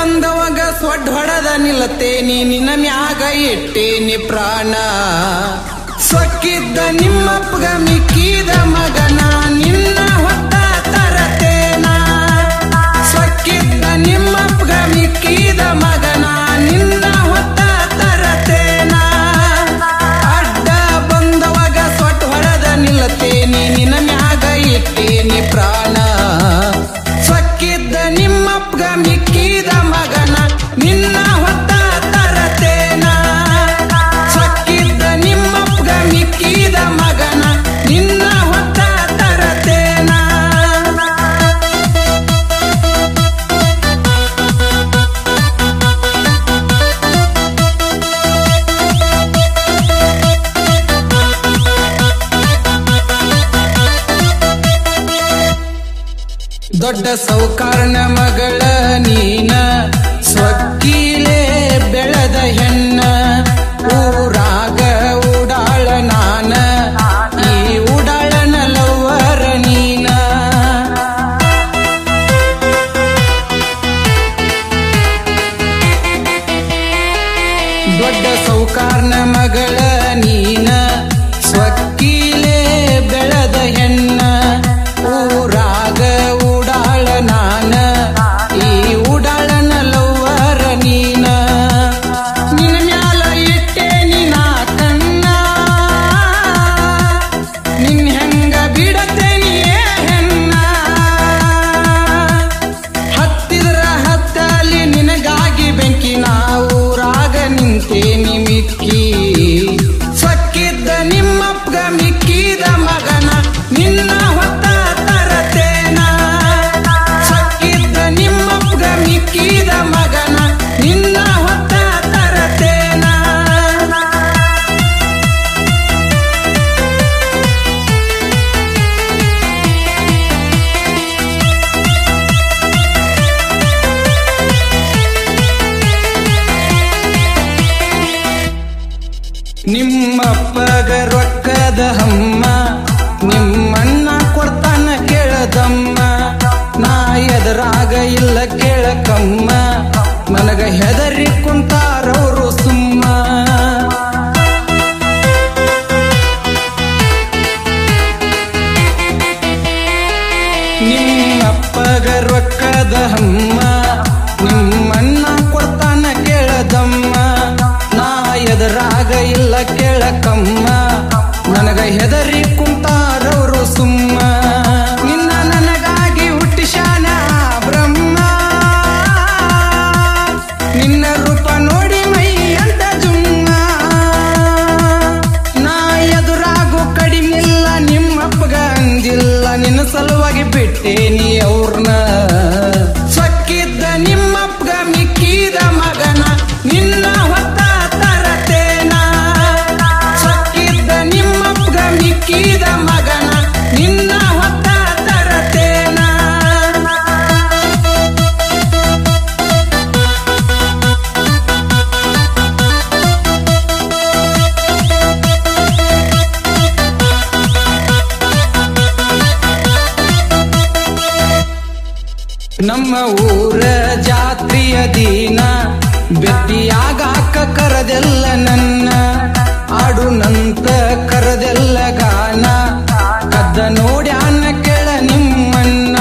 ಬಂದವಾಗ ಸ್ವಡ್ ಹೊಡೆದ ನಿಲ್ಲತೇನಿ ನಿನ್ನ ಮ್ಯಾಗ ಇಟ್ಟೇನಿ ಪ್ರಾಣ ಸೊಕ್ಕಿದ್ದ ನಿಮ್ಮಪ್ಪಗ ಮಿಕ್ಕಿದ ಮಗನ ನಿನ್ನ ಹೊತ್ತ ತರತೇನ ಸೊಕ್ಕಿದ್ದ ನಿಮ್ಮಪ್ಪಗ ಮಿಕ್ಕಿದ ಮಗನ ನಿನ್ನ ಹೊತ್ತ ತರತೇನ ಅಡ್ಡ ಬಂದವಾಗ ಸೊಟ್ ಹೊಡೆದ ನಿಲ್ಲತೇನಿ ನಿನ್ನ ಮ್ಯಾಗ ಇಟ್ಟೇನಿ ಪ್ರಾಣ ಸೊಕ್ಕಿದ್ದ ನಿಮ್ಮಪ್ಪಗ ಮಿಕ್ಕಿದ ಮಗನ ನಿನ್ನ ಹೊತ್ತ ತರತೇನ ಸೊಕ್ಕಿದ್ದ ನಿಮ್ಮಪ್ಪಗ ಮಿಕ್ಕಿದ ಮಗನ ನಿನ್ನ ಹೊತ್ತ ತರತೇನ ದೊಡ್ಡ ಸೌಕಾರನ ಮಗಳ ನೀನ ಸ್ವಕ್ಕೀಲೆ ಬೆಳೆದ ಹೆಣ್ಣ ಊರಾಗ ಉಡಾಳ ನಾನ ಈ ಉಡಾಳನ ಲವ್ವರ ನೀನ ದೊಡ್ಡ ಸೌಕಾರನ ಮಗಳ ನೀನ ಸ್ವಕ್ಕೀಲೆ ಬೆಳೆದ ಹೆಣ್ಣ ಊರಾಗ ಉಡಾಳ ನಾನ ಈ ಉಡಾಳನ ಲವ್ವರ ನೀನ ನಿನ್ನ ಮ್ಯಾಲ ಇಟ್ಟೆ ನಿನ ಕಣ್ಣ ನಿನ್ ಹೆಂಗ ಬಿಡತೇನಿಯೇ ಹೆಣ್ಣ ಹತ್ತಿದ್ರ ಹತ್ತಲಿ ನಿನಗಾಗಿ ಬೆಂಕಿ ಊರಾಗ ನಿಂತೇನಿ ಮಿಕ್ಕಿ ಸಕ್ಕಿದ್ದ ನಿಮ್ಮಪ್ಪಗ ಮಿಕ್ಕಿದ ಮಗನ ನಿನ್ನ ಹೊತ್ತ ತರತೇನ ಸಕ್ಕಿದ್ದ ನಿಮ್ಮಪ್ಪಗ ಮಿಕ್ಕಿದ ಮಗನ ನಿನ್ನ ಹೊತ್ತ ತರತೇನ ನಿಮ್ಮಪ್ಪಗ ರೊಕ್ಕದ ಹಮ್ಮ ನಿಮ್ಮಣ್ಣ ಕೊಡ್ತಾನ ಕೇಳದಮ್ಮ ನಾ ಎದರಾಗ ಇಲ್ಲ ಕೇಳಕಮ್ಮ ನನಗ ಹೆದರಿ ಕುಂತಾರವ್ರು ಸುಮ್ಮ ನಿಮ್ಮಪ್ಪಗ ರೊಕ್ಕದ ಹಮ್ಮ ನಿಮ್ಮಣ್ಣ ಕೊಡ್ತಾನ ಕೇಳದಮ್ಮ ನಾ ಎದರಾಗ ಇಲ್ಲ ಕೇಳಕಮ್ಮ ನನಗ ಹೆದರಿ ಕುಂತಾರವ್ರು ಸುಮ್ಮ ನಿನ್ನ ನನಗಾಗಿ ಹುಟ್ಟಿಶಾನ ಬ್ರಹ್ಮ ನಿನ್ನ ರೂಪ ನೋಡಿ ಮೈ ಅಂತ ಜುಮ್ಮ ನಾ ಎದುರಾಗು ಕಡಿಮಿಲ್ಲ ನಿಮ್ಮಪ್ಪಗ ಅಂದಿಲ್ಲ ನಿನ್ನ ಸಲುವಾಗಿ ಬಿಟ್ಟೇನಿ ಅವ್ರನ್ನ ಸಕ್ಕಿದ್ದ ನಿಮ್ಮಪ್ಪಗ ಮಿಕ್ಕಿದ ಮಗನ ನಿನ್ನ ಹೊತ್ತ ತರತೇನ ಸಕ್ಕಿದ್ದ ನಿಮ್ಮಪ್ಪಗ ಮಿಕ್ಕಿದ ಮಗನ ನಿನ್ನ ಹೊತ್ತ ತರತೇನ ನಮ್ಮ ಊರ ಜಾತ್ರೆಯ ದಿನ ಬೆಟ್ಟಿಯಾಗಾಕ ಕರದೆಲ್ಲ ನನ್ನ ಆಡುನಂತ ಕರದೆಲ್ಲ ಗಾನ ಕದ್ದ ನೋಡ್ಯಾನ ಕೆಳ ನಿಮ್ಮನ್ನ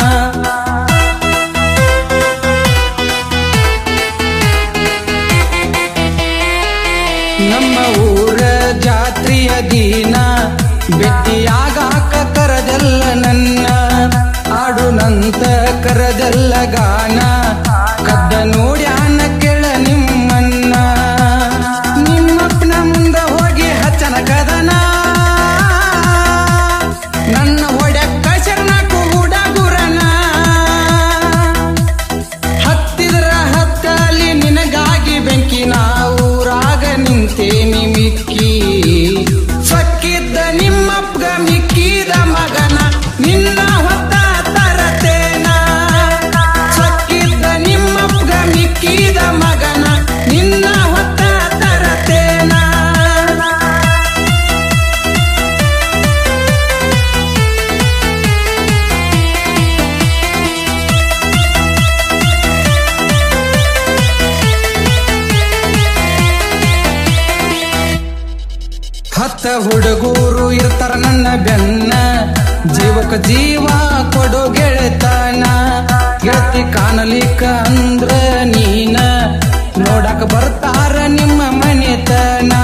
ನಮ್ಮ ಊರ ಜಾತ್ರೆಯ ದಿನ ಬೆಟ್ಟಿಯಾಗಾಕ ಕರದೆಲ್ಲ ನನ್ನ ಆಡುನಂತ ಕರದೆಲ್ಲ ಗಾನ ಕದ್ದ ನೋಡ್ಯಾನ ಕೆಳ ನಿಮ್ಮನ್ನ ನಿಮ್ಮಪ್ಪನ ಮುಂದ ಹೋಗಿ ಹಚ್ಚನ ಕದನ ನನ್ನ ಹೊಡ್ಯಕ್ಕ ಶರಣಕು ಹುಡುಗುರನ ಹತ್ತಿದ್ರ ಹತ್ತಲಿ ನಿನಗಾಗಿ ಬೆಂಕಿ ಊರಾಗ ನಿಂತೇನಿ ಮಿಕ್ಕಿ ಸಕ್ಕಿದ್ದ ನಿಮ್ಮಪ್ಪಗ ಮಿಕ್ಕಿದ ಮಗನ ನಿನ್ನ ಹೊತ್ತ ತರತೇನ ಹತ್ತ ಹುಡುಗೂರು ಇರ್ತಾರ ನನ್ನ ಬೆನ್ನ ಜೀವಕ ಜೀವ ಕೊಡು ಗೆಳೆತನ ಗೆಳತಿ ಕಾಣಲಿಕ್ಕ ಅಂದ್ರ ನೀನ ನೋಡಕ ಬರ್ತಾರ ನಿಮ್ಮ ಮನೆತನ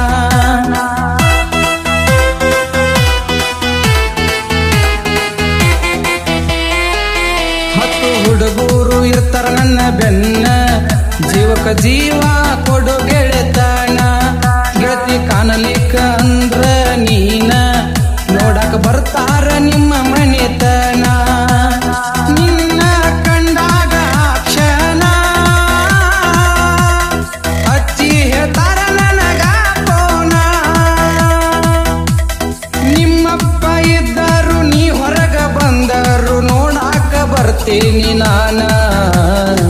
ಹತ್ತು ಹುಡುಗೂರು ಇರ್ತಾರ ನನ್ನ ಬೆನ್ನ ಜೀವಕ ಜೀವ ಕೊಡು ಗೆಳೆತನ ಗೆಳತಿ ಕಾಣಲಿಕ್ಕ ಅಂದ್ರ ನೀನ ನೋಡಕ ಬರ್ತಾರ ನಿಮ್ಮ ಮನೆತನ ನಿನ್ನ ಕಂಡಾಗ ಕ್ಷಣ ಹಚ್ಚಿ ಹೇಳ್ತಾರ ನನಗ ಪೋನ ನಿಮ್ಮಪ್ಪ ಇದ್ದರು ನೀ ಹೊರಗ ಬಂದರು ನೋಡಾಕ ಬರ್ತೀನಿ ನಾನ